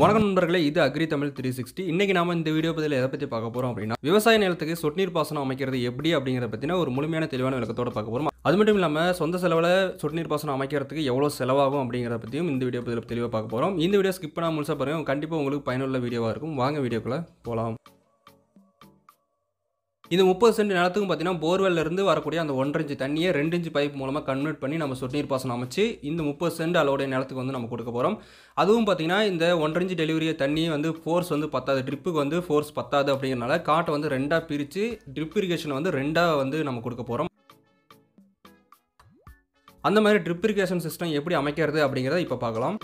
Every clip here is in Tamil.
வணக்கம் நண்பர்களே இது அக்ரி தமிழ் த்ரீ சிக்ஸ்டி இன்னைக்கு நாம இந்த வீடியோ பதில் எதை பற்றி பார்க்க போறோம் அப்படின்னா விவசாய நிலத்துக்கு சொட்டு நீர் பாசனம் அமைக்கிறது எப்படி அப்படிங்கிறத பற்றின ஒரு முழுமையான தெளிவான விளக்கத்தோட பார்க்க போறோம் அது மட்டும் இல்லாமல் சொந்த செலவில் சொட்டு நீர் பாசனம் அமைக்கிறதுக்கு எவ்வளோ செலவாகும் அப்படிங்கிறத பற்றியும் இந்த வீடியோ பதில் தெளிவாக பார்க்க போகிறோம் இந்த வீடியோ ஸ்கிப் பண்ணாமல் முழுசாக பாருங்க கண்டிப்பாக உங்களுக்கு பயனுள்ள வீடியோவாக இருக்கும் வாங்க வீடியோக்குள்ளே போகலாம் இது முப்பது சென்ட் நிலத்துக்கும் பார்த்தீங்கன்னா போர்வெல்ல இருந்து வரக்கூடிய அந்த ஒன்றரை இன்ச்சு தண்ணியை ரெண்டு இன்ச்சு பைப் மூலமாக கன்வெர்ட் பண்ணி நம்ம சொட்டு நீர் பாசனம் அமைச்சு இந்த முப்பது சென்ட் அளவுடைய நிலத்துக்கு வந்து நம்ம கொடுக்க போகிறோம் அதுவும் பார்த்தீங்கன்னா இந்த ஒன்றரை இன்ச்சு டெலிவரி தண்ணி வந்து ஃபோர்ஸ் வந்து பத்தாது ட்ரிப்புக்கு வந்து ஃபோர்ஸ் பத்தாது அப்படிங்கிறனால காட்டை வந்து ரெண்டாக பிரித்து ட்ரிப் இரிகேஷனை வந்து ரெண்டாக வந்து நம்ம கொடுக்க போகிறோம் அந்த மாதிரி ட்ரிப் இரிகேஷன் சிஸ்டம் எப்படி அமைக்கிறது அப்படிங்கிறத இப்போ பார்க்கலாம்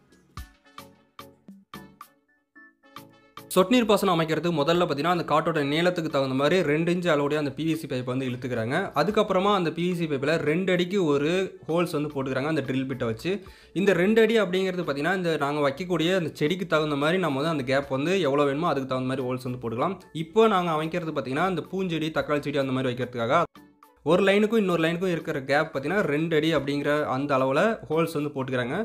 சொட்டு நீர் பாசனம் அமைக்கிறதுக்கு முதல்ல பார்த்தீங்கன்னா அந்த காட்டோட நீளத்துக்கு தகுந்த மாதிரி ரெண்டு இன்ச்சு அளவுடைய அந்த பிவிசி பைப் வந்து இழுத்துக்கிறாங்க அதுக்கப்புறமா அந்த பிவிசி பைப்பில் ரெண்டு அடிக்கு ஒரு ஹோல்ஸ் வந்து போட்டுக்கிறாங்க அந்த ட்ரில் பிட்டை வச்சு இந்த ரெண்டு அடி அப்படிங்கிறது பார்த்தீங்கன்னா இந்த நாங்கள் வைக்கக்கூடிய அந்த செடிக்கு தகுந்த மாதிரி நம்ம வந்து அந்த கேப் வந்து எவ்வளோ வேணுமோ அதுக்கு தகுந்த மாதிரி ஹோல்ஸ் வந்து போட்டுக்கலாம் இப்போ நாங்கள் அமைக்கிறது பார்த்தீங்கன்னா இந்த பூஞ்செடி தக்காளி செடி அந்த மாதிரி வைக்கிறதுக்காக ஒரு லைனுக்கும் இன்னொரு லைனுக்கும் இருக்கிற கேப் பார்த்தீங்கன்னா ரெண்டு அடி அப்படிங்கிற அந்த அளவில் ஹோல்ஸ் வந்து போட்டுக்கிறாங்க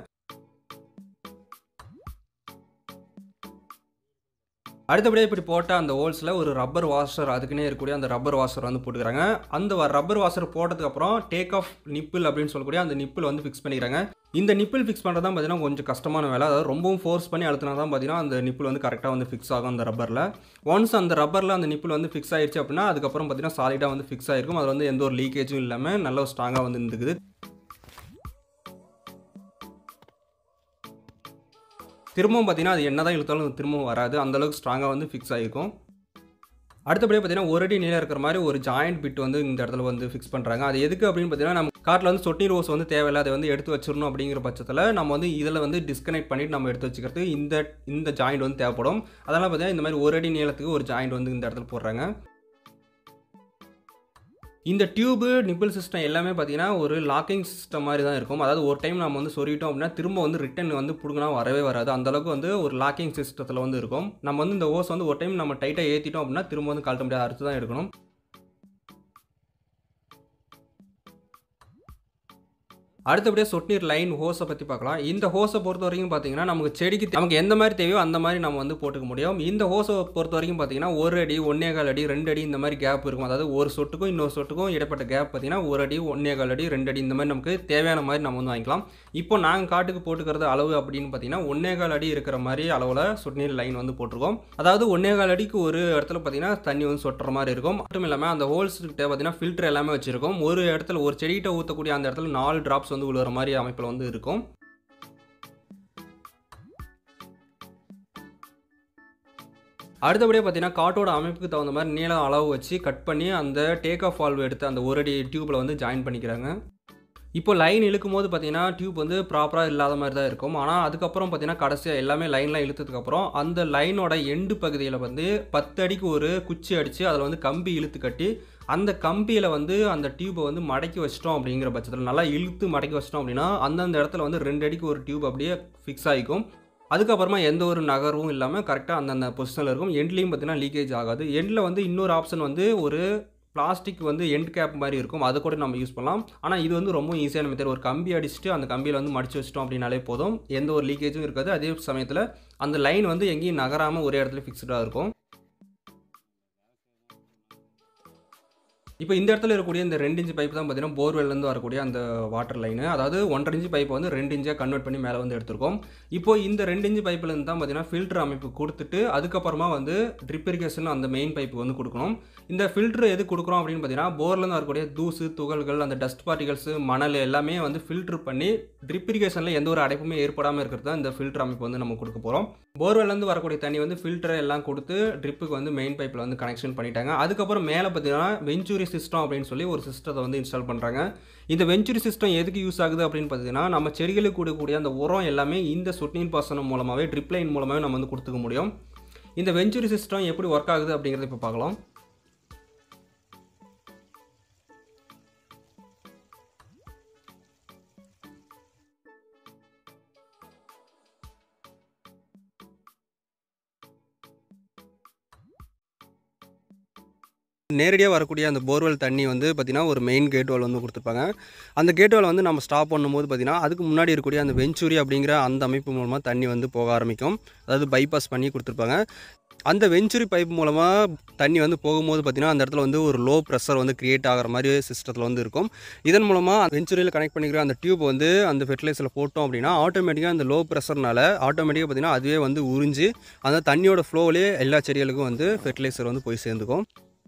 அடுத்தபடியாக இப்படி போட்ட அந்த ஹோல்ஸில் ஒரு ரப்பர் வாஷர் அதுக்குன்னே இருக்கக்கூடிய அந்த ரப்பர் வாஷர் வந்து போட்டுக்கிறாங்க அந்த ரப்பர் வாஷர் போட்டதுக்கப்புறம் டேக் ஆஃப் நிப்பிள் அப்படின்னு சொல்லக்கூடிய அந்த நிப்பிள் வந்து ஃபிக்ஸ் பண்ணிக்கிறாங்க இந்த நிப்பிள் ஃபிக்ஸ் பண்ணுறது தான் பார்த்தீங்கன்னா கொஞ்சம் கஷ்டமான வேலை அதாவது ரொம்பவும் ஃபோர்ஸ் பண்ணி அழுத்தினா தான் பார்த்தீங்கன்னா அந்த நிப்பிள் வந்து கரெக்டாக வந்து ஃபிக்ஸ் ஆகும் அந்த ரப்பரில் ஒன்ஸ் அந்த ரப்பரில் அந்த நிப்பிள் வந்து ஃபிக்ஸ் ஆயிடுச்சு அப்படின்னா அதுக்கப்புறம் பார்த்தீங்கன்னா சாலிடாக வந்து ஃபிக்ஸ் ஆயிருக்கும் அதில் வந்து எந்த ஒரு லீக்கேஜும் இல்லாமல் நல்ல ஸ்ட்ராங்காக வந்து இருந்துக்குது திரும்பவும் பார்த்தீங்கன்னா அது என்ன தான் இழுத்தாலும் திரும்பவும் வராது அந்தளவுக்கு ஸ்ட்ராங்காக வந்து ஃபிக்ஸ் ஆகிருக்கும் அடுத்தபடியாக பார்த்தீங்கன்னா ஒரு அடி நீளம் இருக்கிற மாதிரி ஒரு ஜாயிண்ட் பிட் வந்து இந்த இடத்துல வந்து ஃபிக்ஸ் பண்ணுறாங்க அது எதுக்கு அப்படின்னு பார்த்தீங்கன்னா நம்ம காட்டில் வந்து சொட்டு நீர் ஓஸ் வந்து தேவையில்லை அதை வந்து எடுத்து வச்சிடணும் அப்படிங்கிற பட்சத்தில் நம்ம வந்து இதில் வந்து டிஸ்கனெக்ட் பண்ணிட்டு நம்ம எடுத்து வச்சுக்கிறது இந்த இந்த ஜாயிண்ட் வந்து தேவைப்படும் அதனால் பார்த்தீங்கன்னா இந்த மாதிரி ஒரு அடி நீளத்துக்கு ஒரு ஜாயிண்ட் வந்து இந்த இடத்துல போடுறாங்க இந்த டியூபு நிப்பிள் சிஸ்டம் எல்லாமே பார்த்தீங்கன்னா ஒரு லாக்கிங் சிஸ்டம் மாதிரி தான் இருக்கும் அதாவது ஒரு டைம் நம்ம வந்து சொருகிட்டோம் அப்படின்னா திரும்ப வந்து ரிட்டன் வந்து பிடுங்கினா வரவே வராது அந்தளவுக்கு வந்து ஒரு லாக்கிங் சிஸ்டத்தில் வந்து இருக்கும் நம்ம வந்து இந்த ஓஸ் வந்து ஒரு டைம் நம்ம டைட்டாக ஏற்றிட்டோம் அப்படின்னா திரும்ப வந்து கழட்ட முடியாது அறுத்து தான் எடுக்கணும் அடுத்தபடியாக சொட்டுநீர் லைன் ஹோஸை பற்றி பார்க்கலாம் இந்த ஹோஸை பொறுத்த வரைக்கும் பார்த்தீங்கன்னா நமக்கு செடிக்கு நமக்கு எந்த மாதிரி தேவையோ அந்த மாதிரி நம்ம வந்து போட்டுக்க முடியும் இந்த ஹோஸை பொறுத்த வரைக்கும் பார்த்தீங்கன்னா ஒரு அடி ஒன்னே கால் அடி ரெண்டு அடி இந்த மாதிரி கேப் இருக்கும் அதாவது ஒரு சொட்டுக்கும் இன்னொரு சொட்டுக்கும் இடைப்பட்ட கேப் பார்த்தீங்கன்னா ஒரு அடி ஒன்னே கால் அடி ரெண்டு அடி இந்த மாதிரி நமக்கு தேவையான மாதிரி நம்ம வந்து வாங்கிக்கலாம் இப்போ நாங்கள் காட்டுக்கு போட்டுக்கிறது அளவு அப்படின்னு பார்த்தீங்கன்னா ஒன்னே கால் அடி இருக்கிற மாதிரி அளவில் சொட்டுநீர் லைன் வந்து போட்டிருக்கோம் அதாவது ஒன்னே கால் அடிக்கு ஒரு இடத்துல பார்த்தீங்கன்னா தண்ணி வந்து சொட்டுற மாதிரி இருக்கும் மட்டும் இல்லாமல் அந்த ஹோல்ஸ் கிட்ட பார்த்தீங்கன்னா ஃபில்டர் எல்லாமே வச்சிருக்கோம் ஒரு இடத்துல ஒரு செடிகிட்ட ஊற்றக்கூடிய அந்த இடத்துல நாலு டிராப்ஸ் வந்து விழுகிற மாதிரி அமைப்பில் வந்து இருக்கும் அடுத்தபடியாக பார்த்தீங்கன்னா காட்டோட அமைப்புக்கு தகுந்த மாதிரி நீளம் அளவு வச்சு கட் பண்ணி அந்த டேக் ஆஃப் வால்வ் எடுத்து அந்த ஒரு அடி டியூப்பில் வந்து ஜாயின் பண்ணிக்கிறாங்க இப்போ லைன் இழுக்கும் போது பார்த்தீங்கன்னா டியூப் வந்து ப்ராப்பராக இல்லாத மாதிரி தான் இருக்கும் ஆனால் அதுக்கப்புறம் பார்த்தீங்கன்னா கடைசியாக எல்லாமே லைன்லாம் இழுத்ததுக்கப்புறம் அந்த லைனோட எண்டு பகுதியில் வந்து பத்து அடிக்கு ஒரு குச்சி அடித்து அதில் வந்து கம்பி இழுத்து கட்டி அந்த கம்பியில் வந்து அந்த டியூப்பை வந்து மடக்கி வச்சிட்டோம் அப்படிங்கிற பட்சத்தில் நல்லா இழுத்து மடக்கி வச்சிட்டோம் அப்படின்னா அந்தந்த இடத்துல வந்து ரெண்டு அடிக்கு ஒரு டியூப் அப்படியே ஃபிக்ஸ் ஆகிக்கும் அதுக்கப்புறமா எந்த ஒரு நகர்வும் இல்லாமல் கரெக்டாக அந்தந்த பொசிஷனில் இருக்கும் எண்ட்லேயும் பார்த்தீங்கன்னா லீக்கேஜ் ஆகாது எண்டில் வந்து இன்னொரு ஆப்ஷன் வந்து ஒரு பிளாஸ்டிக் வந்து எண்ட் கேப் மாதிரி இருக்கும் அதை கூட நம்ம யூஸ் பண்ணலாம் ஆனால் இது வந்து ரொம்ப ஈஸியான மெத்தட் ஒரு கம்பி அடிச்சுட்டு அந்த கம்பியில் வந்து மடிச்சு வச்சிட்டோம் அப்படின்னாலே போதும் எந்த ஒரு லீக்கேஜும் இருக்காது அதே சமயத்தில் அந்த லைன் வந்து எங்கேயும் நகராமல் ஒரே இடத்துல ஃபிக்ஸ்டாக இருக்கும் இப்போ இந்த இடத்துல இருக்கக்கூடிய இந்த ரெண்டு இன்ச்சு பைப் தான் பார்த்தீங்கன்னா போர்வெல்லேருந்து வரக்கூடிய அந்த வாட்டர் லைனு அதாவது ஒன்றரை இன்ச்சு பைப்பை வந்து ரெண்டு இன்ச்சாக கன்வெர்ட் பண்ணி மேலே வந்து எடுத்திருக்கோம் இப்போ இந்த ரெண்டு இன்ச்சு பைப்லேருந்து தான் பார்த்தீங்கன்னா ஃபில்டர் அமைப்பு கொடுத்துட்டு அதுக்கப்புறமா வந்து ட்ரிப் இரிகேஷன் அந்த மெயின் பைப்பு வந்து கொடுக்கணும் இந்த ஃபில்டர் எது கொடுக்குறோம் அப்படின்னு பார்த்தீங்கன்னா போர்லேருந்து வரக்கூடிய தூசு துகள்கள் அந்த டஸ்ட் பார்ட்டிகல்ஸ் மணல் எல்லாமே வந்து ஃபில்டர் பண்ணி ட்ரிப் இரிகேஷனில் எந்த ஒரு அடைப்புமே ஏற்படாமல் இருக்கிறது தான் இந்த ஃபில்டர் அமைப்பு வந்து நம்ம கொடுக்க போகிறோம் போர்வெல்லேருந்து வரக்கூடிய தண்ணி வந்து ஃபில்டர் எல்லாம் கொடுத்து ட்ரிப்புக்கு வந்து மெயின் பைப்பில் வந்து கனெக்ஷன் பண்ணிட்டாங்க அதுக்கப்புறம் மேலே பார்த்தீங்கன்னா வெஞ்சூரி சிஸ்டம் அப்படின்னு சொல்லி ஒரு சிஸ்டத்தை வந்து இன்ஸ்டால் பண்ணுறாங்க இந்த வெஞ்சுரி சிஸ்டம் எதுக்கு யூஸ் ஆகுது அப்படின்னு பார்த்தீங்கன்னா நம்ம செடிகளுக்கு கொடுக்கக்கூடிய அந்த உரம் எல்லாமே இந்த சொட்டுநீர் பாசனம் மூலமாகவே ட்ரிப் லைன் மூலமாகவே நம்ம வந்து கொடுத்துக்க முடியும் இந்த வெஞ்சுரி சிஸ்டம் எப்படி ஒர்க் ஆகுது அப்படிங்கிறத இப்போ பார்க்கலாம் நேரடியாக வரக்கூடிய அந்த போர்வெல் தண்ணி வந்து பார்த்திங்கன்னா ஒரு மெயின் கேட் வால் வந்து கொடுத்துருப்பாங்க அந்த கேட் வால் வந்து நம்ம ஸ்டாப் பண்ணும்போது பார்த்திங்கன்னா அதுக்கு முன்னாடி இருக்கக்கூடிய அந்த வெஞ்சூரி அப்படிங்கிற அந்த அமைப்பு மூலமாக தண்ணி வந்து போக ஆரம்பிக்கும் அதாவது பைபாஸ் பண்ணி கொடுத்துருப்பாங்க அந்த வெஞ்சுரி பைப் மூலமாக தண்ணி வந்து போகும்போது பார்த்திங்கன்னா அந்த இடத்துல வந்து ஒரு லோ ப்ரெஷர் வந்து கிரியேட் ஆகிற மாதிரி சிஸ்டத்தில் வந்து இருக்கும் இதன் மூலமாக வெஞ்சுரியில் கனெக்ட் பண்ணிக்கிற அந்த டியூப் வந்து அந்த ஃபெர்டிலைசரில் போட்டோம் அப்படின்னா ஆட்டோமேட்டிக்காக அந்த லோ ப்ரெஷர்னால ஆட்டோமேட்டிக்காக பார்த்திங்கன்னா அதுவே வந்து உறிஞ்சு அந்த தண்ணியோட ஃப்ளோவிலே எல்லா செடிகளுக்கும் வந்து ஃபெர்டிலைசர் வந்து போய் சேர்ந்துக்கும்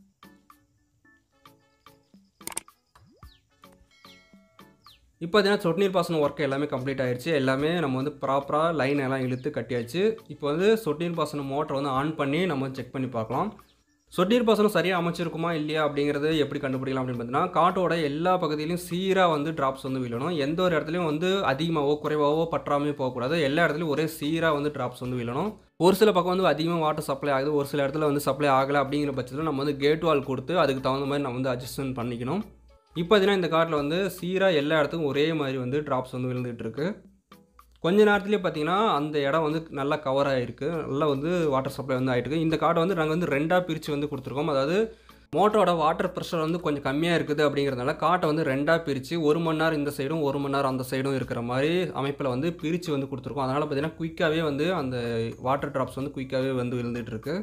இப்போ பார்த்தீங்கன்னா சொட்டு நீர் பாசனம் ஒர்க் எல்லாமே கம்ப்ளீட் ஆயிடுச்சு எல்லாமே நம்ம வந்து ப்ராப்பராக லைன் எல்லாம் இழுத்து கட்டியாச்சு இப்போ வந்து சொட்டு நீர் பாசனம் மோட்டரை வந்து ஆன் பண்ணி நம்ம செக் பண்ணி பார்க்கலாம் சொட்டு நீர் பாசனம் சரியாக அமைச்சிருக்குமா இல்லையா அப்படிங்கிறது எப்படி கண்டுபிடிக்கலாம் அப்படின்னு பார்த்தீங்கன்னா காட்டோட எல்லா பகுதியிலையும் சீராக வந்து டிராப்ஸ் வந்து விழணும் எந்த ஒரு இடத்துலையும் வந்து அதிகமாகவோ குறைவாகவோ பற்றாமையோ போகக்கூடாது எல்லா இடத்துலையும் ஒரே சீராக வந்து டிராப்ஸ் வந்து விழணும் ஒரு சில பக்கம் வந்து அதிகமாக வாட்டர் சப்ளை ஆகுது ஒரு சில இடத்துல வந்து சப்ளை ஆகலை அப்படிங்கிற பட்சத்தில் நம்ம வந்து கேட் வால் கொடுத்து அதுக்கு தகுந்த மாதிரி நம்ம வந்து அட்ஜஸ்ட்மெண்ட் பண்ணிக்கணும் இப்போ பார்த்தீங்கன்னா இந்த காட்டில் வந்து சீராக எல்லா இடத்துக்கும் ஒரே மாதிரி வந்து ட்ராப்ஸ் வந்து விழுந்துகிட்டு இருக்கு கொஞ்ச நேரத்துலேயே பார்த்தீங்கன்னா அந்த இடம் வந்து நல்லா கவர் ஆகிருக்கு நல்லா வந்து வாட்டர் சப்ளை வந்து ஆகிட்டு இந்த காட்டை வந்து நாங்கள் வந்து ரெண்டாக பிரித்து வந்து கொடுத்துருக்கோம் அதாவது மோட்டரோட வாட்டர் ப்ரெஷர் வந்து கொஞ்சம் கம்மியாக இருக்குது அப்படிங்கிறதுனால காட்டை வந்து ரெண்டாக பிரித்து ஒரு மணி நேரம் இந்த சைடும் ஒரு மணி நேரம் அந்த சைடும் இருக்கிற மாதிரி அமைப்பில் வந்து பிரித்து வந்து கொடுத்துருக்கோம் அதனால் பார்த்தீங்கன்னா குயிக்காகவே வந்து அந்த வாட்டர் ட்ராப்ஸ் வந்து குயிக்காகவே வந்து விழுந்துட்டு இருக்கு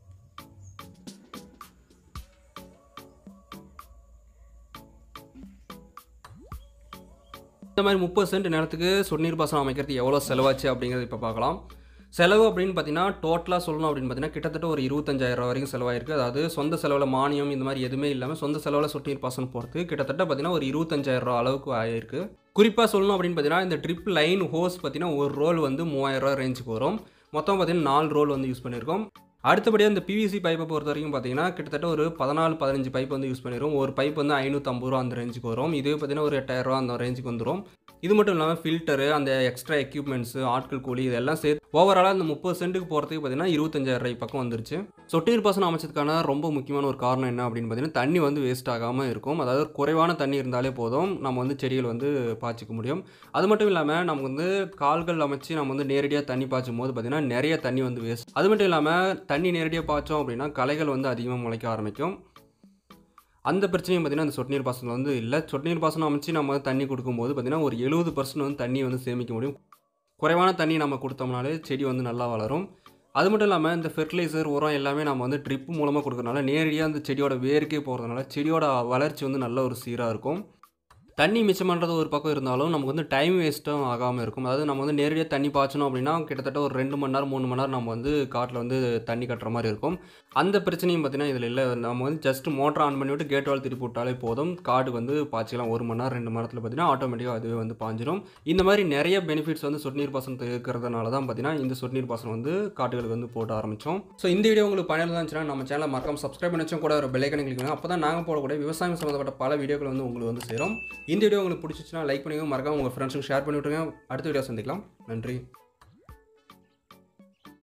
இந்த மாதிரி முப்பது சென்ட் நிலத்துக்கு சொட்டுநீர் பாசனம் அமைக்கிறதுக்கு எவ்வளோ செலவாச்சு அப்படிங்கிறது இப்போ பார்க்கலாம் செலவு அப்படின்னு பார்த்தீங்கன்னா டோட்டலாக சொல்லணும் அப்படின்னு பார்த்தீங்கன்னா கிட்டத்தட்ட ஒரு இருபத்தஞ்சாயிரம் வரைக்கும் செலவாயிருக்கு அதாவது சொந்த செலவில் மானியம் இந்த மாதிரி எதுவுமே இல்லாமல் சொந்த செலவில் சொட்டுநீர் பாசனம் போகிறதுக்கு கிட்டத்தட்ட பார்த்தீங்கன்னா ஒரு இருபத்தஞ்சாயிரம் ரூபா அளவுக்கு ஆயிருக்கு குறிப்பாக சொல்லணும் அப்படின்னு பார்த்தீங்கன்னா இந்த ட்ரிப் லைன் ஹோஸ் பார்த்தீங்கன்னா ஒரு ரோல் வந்து மூவாயிரம் ரூபா ரேஞ்சுக்கு வரும் மொத்தம் பார்த்தீங்கன்னா நாலு ரோல் வந்து யூஸ் பண்ணியிருக்கோம் அடுத்தபடியாக இந்த பிவிசி பைப்பை பொறுத்த வரைக்கும் பார்த்தீங்கன்னா கிட்டத்தட்ட ஒரு பதினாலு பதினஞ்சு பைப் வந்து யூஸ் பண்ணிடுவோம் ஒரு பைப் வந்து ஐநூற்றம்பது ரூபா அந்த ரேஞ்சுக்கு வரும் இதுவே பார்த்தீங்கன்னா ஒரு எட்டாயிரரூவா அந்த ரேஞ்சுக்கு வந்துடும் இது மட்டும் இல்லாமல் ஃபில்டரு அந்த எக்ஸ்ட்ரா எக்யூப்மெண்ட்ஸு ஆட்கள் கூலி இதெல்லாம் சேர்த்து ஓவராலாக அந்த முப்பது சென்ட்டுக்கு போகிறதுக்கு பார்த்தீங்கன்னா இருபத்தஞ்சாயிரம் ரூபாய் பக்கம் வந்துருச்சு சொட்டு பாசனம் அமைச்சதுக்கான ரொம்ப முக்கியமான ஒரு காரணம் என்ன அப்படின்னு பார்த்தீங்கன்னா தண்ணி வந்து வேஸ்ட் ஆகாமல் இருக்கும் அதாவது குறைவான தண்ணி இருந்தாலே போதும் நம்ம வந்து செடிகள் வந்து பாய்ச்சிக்க முடியும் அது மட்டும் இல்லாமல் நமக்கு வந்து கால்கள் அமைச்சு நம்ம வந்து நேரடியாக தண்ணி பாய்ச்சும் போது பார்த்தீங்கன்னா நிறைய தண்ணி வந்து வேஸ்ட் அது மட்டும் இல்லாமல் தண்ணி நேரடியாக பாய்ச்சோம் அப்படின்னா களைகள் வந்து அதிகமாக முளைக்க ஆரம்பிக்கும் அந்த பிரச்சனையும் பார்த்திங்கன்னா அந்த சொட்டு நீர் பாசனம் வந்து இல்லை சொட்டு நீர் பாசனம் அமைச்சு நம்ம வந்து தண்ணி கொடுக்கும்போது பார்த்திங்கன்னா ஒரு எழுபது பர்சன்ட் வந்து தண்ணியை வந்து சேமிக்க முடியும் குறைவான தண்ணி நம்ம கொடுத்தோம்னாலே செடி வந்து நல்லா வளரும் அது மட்டும் இல்லாமல் இந்த ஃபெர்டிலைசர் உரம் எல்லாமே நம்ம வந்து ட்ரிப் மூலமாக கொடுக்கறனால நேரடியாக அந்த செடியோட வேருக்கே போகிறதுனால செடியோட வளர்ச்சி வந்து நல்ல ஒரு சீராக இருக்கும் தண்ணி மிச்சம் பண்ணுறது ஒரு பக்கம் இருந்தாலும் நமக்கு வந்து டைம் வேஸ்ட்டும் ஆகாமல் இருக்கும் அதாவது நம்ம வந்து நேரடியாக தண்ணி பாய்ச்சணும் அப்படின்னா கிட்டத்தட்ட ஒரு ரெண்டு மணி நேரம் மூணு மணி நேரம் நம்ம வந்து காட்டில் வந்து தண்ணி கட்டுற மாதிரி இருக்கும் அந்த பிரச்சனையும் பார்த்தீங்கன்னா இதில் இல்லை நம்ம வந்து ஜஸ்ட் மோட்டர் ஆன் பண்ணிவிட்டு கேட் வால் திருப்பி விட்டாலே போதும் காடு வந்து பாய்ச்சிக்கலாம் ஒரு மணி நேரம் ரெண்டு மணி நேரத்தில் பார்த்தீங்கன்னா ஆட்டோமேட்டிக்காக அதுவே வந்து பாஞ்சிடும் இந்த மாதிரி நிறைய பெனிஃபிட்ஸ் வந்து சொட்டு நீர் பாசனம் இருக்கிறதுனால தான் பார்த்தீங்கன்னா இந்த சொட்டு நீர் பாசனம் வந்து காட்டுகளுக்கு வந்து போட ஆரம்பித்தோம் ஸோ இந்த வீடியோ உங்களுக்கு பயனுள்ளதாக இருந்துச்சுன்னா நம்ம சேனலை மறக்காம சப்ஸ்கிரைப் பண்ணி வச்சும் கூட ஒரு பெல்லைக்கனை கிளிக் பண்ணுங்க அப்போ தான் நாங்கள் போடக்கூடிய விவசாயம் சம்மந்தப்பட்ட பல வீடியோக்கள் வந்து உங்களுக்கு வந்து சேரும் இந்த வீடியோ உங்களுக்கு பிடிச்சிச்சுன்னா லைக் பண்ணுங்க மறக்காம உங்கள் ஃப்ரெண்ட்ஸுக்கு ஷேர் பண்ணி விட்டுருங்க அடுத்த வீடியோ சந்திக்கலாம் நன்றி